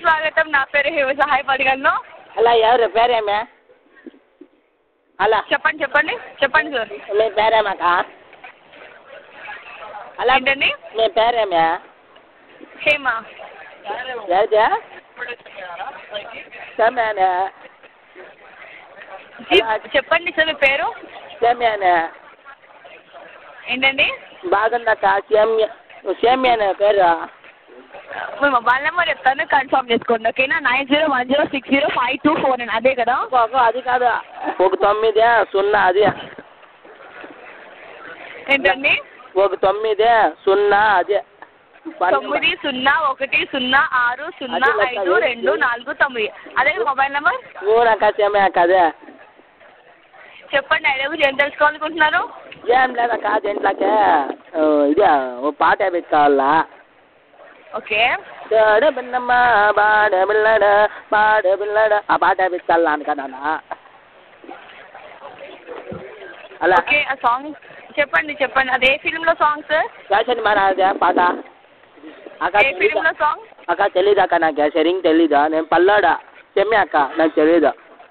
స్వాగతం నా పేరు హేమ సహాయపడగలను అలా ఎవరు పేరేమే అలా చెప్పండి చెప్పండి చెప్పండి సార్ మీ పేరేమాక అలా ఏంటండి మీ పేరేమే హేమ ఎవరిది సమయానే జీ, చెప్పండి సార్ మీ పేరు సేమ్యానే ఏంటండి బాగుందక్క సేమ్య సేమ్యానే పేరు మీ మొబైల్ నెంబర్ చెప్తాను కన్ఫర్మ్ చేసుకోండి ఓకేనా nine zero one zero six zero five two four nine అదే కదా ఒక అది కాదు ఒక తొమ్మిది సున్నా అది ఏంటండి ఒక తొమ్మిది సున్నా అదే తొమ్మిది సున్నా ఒకటి సున్నా ఆరు సున్నా అది లెక్క ఐదు ఏ- రెండు నాలుగు తొమ్మిది అదే కదా మొబైల్ నెంబర్ ఊరక్క సేమ్యాక అదే చెప్పండి ఐడియా గురించి ఏం తెలుసుకోవాలనుకుంటున్నారు ఏం లేదక్క దీంట్లోకే ఆ, ఇదే ఓ పాట పెట్టుకోవాలా ఓకే బాడ బిన్నమ్మ బాడ బిల్లడ బాడ బిల్లడ ఆ పాట పెట్టుకోవాలా అనుకున్నానా అలా ఓకే ఆ సాంగ్ చెప్పండి చెప్పండి అదే ఫిల్మ్లో సాంగ్ సార్ క్యాషన్ మన అదే పాట అక్క ఏ తెలీదా ఫిల్మ్లో సాంగ్ అక్క తెలీదు అక్క నాకు షరింగ్ తెలీదా నేను పల్లాడా చెమ్మే అక్క నాకు తెలీదు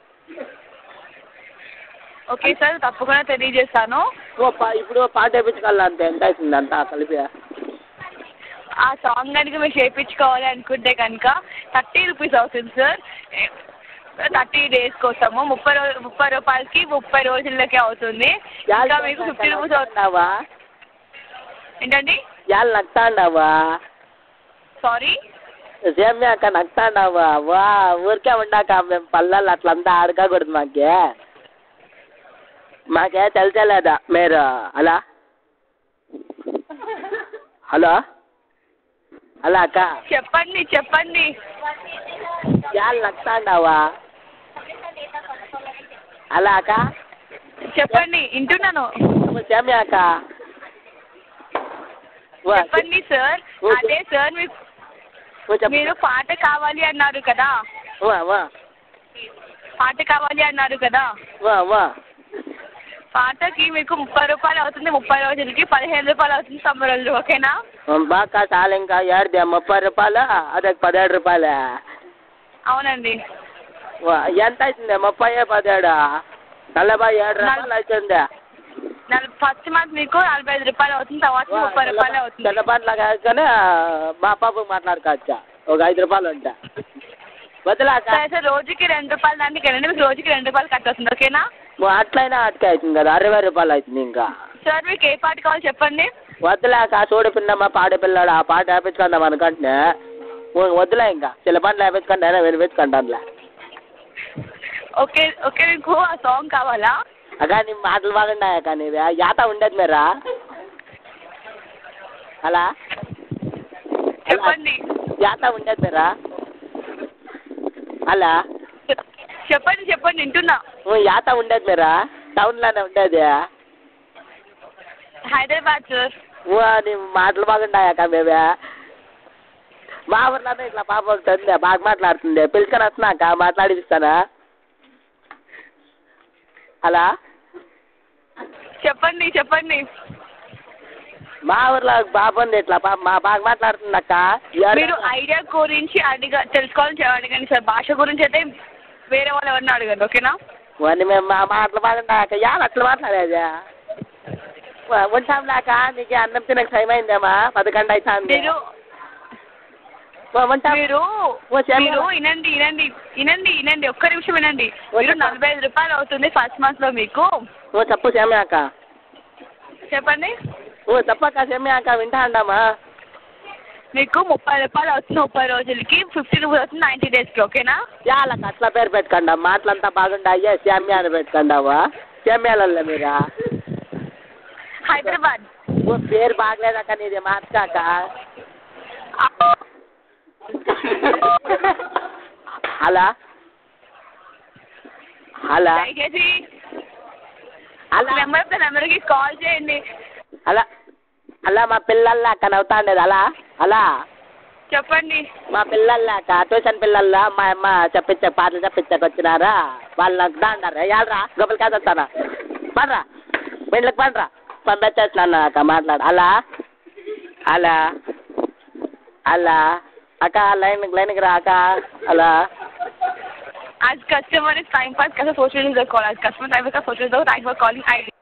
ఓకే సార్ తప్పకుండా తెలియజేస్తాను ఓ పా ఇప్పుడు పాట వేయించుకోవాలా అంతే ఎంత అవుతుంది అంతా కలిపి ఆ సాంగ్ కనుక మీరు చేయించుకోవాలి అనుకుంటే కనుక థర్టీ రూపీస్ అవుతుంది సార్ థర్టీ డేస్ కోసము ముప్పై రో ముప్పై రూపాయలకి ముప్పై రోజులకే అవుతుంది ఇంకా మీకు ఫిఫ్టీ రూపీస్ అవుతుంది అవుతున్నావా ఏంటండి యాళ్ళు నక్తాండావా సారీ సేమ్యా అక్క నక్తాండావా వా ఊరికే ఉండాక మేము పల్లెలు అట్లంతా ఆడకూడదు మాకే మాకే తెలిసేలేదా మీరు అలా హలో అలా అక్క చెప్పండి చెప్పండి యాళ్ళు నక్తాండావా అలా అక్క చెప్పండి వింటున్నాను సేమ్యా అక్క వా, చెప్పండి సార్ ఓకే. అదే సార్ మీకు ఓ చెప్పు. మీరు పాట కావాలి అన్నారు కదా వా వా పాట కావాలి అన్నారు కదా వా వా పాటకి మీకు ముప్పై రూపాయలు అవుతుంది ముప్పై రోజులకి పదిహేను రూపాయలు అవుతుంది తొంభై రోజులు ఓకేనా బాగా చాలు ఇంకా ఏడుది ముప్పై రూపాయలు అదే పదిహేడు రూపాయలే అవునండి వా, ఎంత అవుతుంది ముప్పై పదిహేడు నలభై ఏడు రూపాయలు అవుతుంది నల్ ఫస్ట్ మంత్ మీకు నలభై ఐదు రూపాయలు అవుతుంది తర్వాత ముప్పై రూపాయలు అవుతుంది చిన్నపాట్ల కానీ మా పాపకు మాట్లాడుకోవచ్చా ఒక ఐదు రూపాయలు ఉంటా వదిలాక సరే సార్ రోజుకి రెండు రూపాయలు దానికి వెళ్ళండి మీకు రోజుకి రెండు రూపాయలు కట్ అవుతుంది ఓకేనా అట్లయినా అటుకే అవుతుంది కదా అరవై రూపాయలు అవుతుంది ఇంకా సార్ మీకు ఏ పాట కావాలి చెప్పండి వద్దులేక చూడు పిన్నమ్మ పాడే పిల్లాడు ఆ పాట వేపించుకుందాం అనుకుంటే ఓ- వద్దులే ఇంకా చిన్న పంటలు వేపించుకుంటే అయినా వినిపించుకుంటానులే ఓకే ఓకే మీకు ఆ సాంగ్ కావాలా అక్క నీ మాటలు బాగున్నాయా కానీ యాత ఉండేది మీరా అలా చెప్పండి యాత ఉండేది మీరా అలా చెప్- చెప్పండి చెప్పండి వింటున్నా ఓ యాత ఉండేది మీరా టౌన్లోనే ఉండేది హైదరాబాద్ సార్ ఓ నీ మాటలు బాగున్నాయాక మేమే మా ఊర్లోనే ఇట్లా పాప ఒకటి ఉంది బాగా మాట్లాడుతుంది పిలుచుకొని వస్తున్నాక మాట్లాడిపిస్తానా అలా చెప్పండి చెప్పండి మా ఊర్లో ఒక పాప ఉంది ఇట్లా పాప మా బాగా మాట్లాడుతుంది అక్క మీరు ఐడియా గురించి అడిగ తెలుసుకోవాలని అడగండి సార్ భాష గురించి అయితే వేరే వాళ్ళు ఎవరిని అడగండి ఓకేనా వాడిని మేము మా మాటలు బాగున్నాక యాడ అట్లా మాట్లాడేది వ- ఉంటాం లేక నీకు అన్నం తినక టైం అయిందేమా పదకొండు అవుతుంది మీరు ఉంటాం మీరు ఓ చెప్పు. మీరు వినండి వినండి వినండి వినండి ఒక్క నిమిషం వినండి ఓ మీరు చెప్పు. నలభై ఐదు రూపాయలు అవుతుంది ఫస్ట్ మంత్ లో మీకు ఓ చెప్పు సేమ్యాక చెప్పండి ఓ చెప్పక్క సేమ్యాక వింటా అండామా మీకు ముప్పై రూపాయలు అవుతుంది ముప్పై రోజులకి ఫిఫ్టీ రూపీస్ అవుతుంది నైంటీ డేస్కి ఓకేనా యాళ్ళకి అట్లా పేరు పెట్టుకోండా మాటలంతా బాగుండాయే సేమ్యా అని పెట్టుకోండావా సేమ్యాలల్లే మీరా హైదరాబాద్ ఓ పేరు బాగలేదక్క నీది మార్చాక అలా అలా దయచేసి అలా నెంబర్ నెంబర్కి కాల్ చేయండి అలా అలా మా పిల్లల్లా అక్క నవ్వుతాండేది అలా అలా చెప్పండి మా పిల్లల్లాక ట్యూషన్ పిల్లల్లా మా అమ్మ చెప్పించే పాటలు చెప్పించక వచ్చినారా వాళ్ళు నాకు దాండారా యాడరా గొప్పలు కాదు వస్తానా పండ్రా ఇంట్లోకి పండ్రా పంపించేస్తున్నాను అక్క మాట్లాడు అలా అలా అలా అక్క లైన్ లైన్కి రా అక్క అలా As customer is time pass कैसे सोच रहे हैं कॉल आज कस्टमर टाइम का सोच रहे हो थैंक फॉर कॉलिंग आई